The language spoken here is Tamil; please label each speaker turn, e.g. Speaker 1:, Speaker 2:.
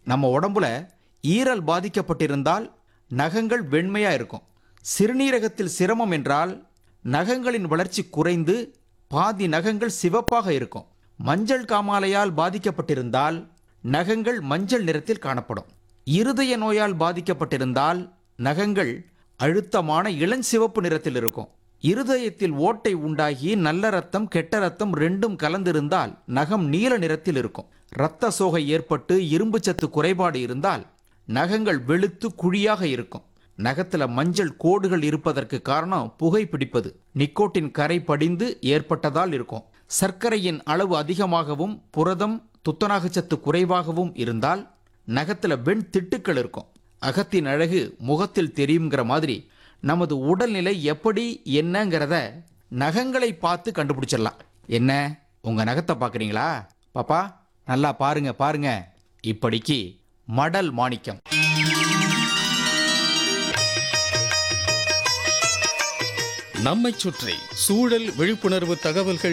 Speaker 1: நம்ம உடம்புல ஈரல் பாதிக்கப்பட்டிருந்தால் நகங்கள் வெண்மையா இருக்கும் சிறுநீரகத்தில் சிரமம் என்றால் நகங்களின் வளர்ச்சி குறைந்து பாதி நகங்கள் சிவப்பாக இருக்கும் மஞ்சள் காமாலையால் பாதிக்கப்பட்டிருந்தால் நகங்கள் மஞ்சள் நிறத்தில் காணப்படும் இருதய நோயால் பாதிக்கப்பட்டிருந்தால் நகங்கள் அழுத்தமான இளஞ்சிவப்பு நிறத்தில் இருக்கும் இருதயத்தில் ஓட்டை உண்டாகி நல்ல ரத்தம் கெட்ட ரத்தம் ரெண்டும் கலந்திருந்தால் நகம் நீல நிறத்தில் இருக்கும் இரத்த சோகை ஏற்பட்டு இரும்புச்சத்து குறைபாடு இருந்தால் நகங்கள் வெளுத்து குழியாக இருக்கும் நகத்துல மஞ்சள் கோடுகள் இருப்பதற்கு காரணம் புகை பிடிப்பது நிக்கோட்டின் கரை படிந்து ஏற்பட்டதால் இருக்கும் சர்க்கரையின் அளவு அதிகமாகவும் புரதம் துத்தநாகச்சத்து குறைவாகவும் இருந்தால் நகத்துல வெண் திட்டுக்கள் இருக்கும் அகத்தின் அழகு முகத்தில் தெரியுங்கிற மாதிரி நமது உடல்நிலை எப்படி என்னங்கிறத நகங்களை பார்த்து கண்டுபிடிச்சிடலாம் என்ன உங்க நகத்தை பார்க்குறீங்களா பாப்பா நல்லா பாருங்க பாருங்க இப்படிக்கு மடல் மாணிக்கம்
Speaker 2: நம்மைச் சுற்றி சூழல் விழிப்புணர்வு தகவல்கள்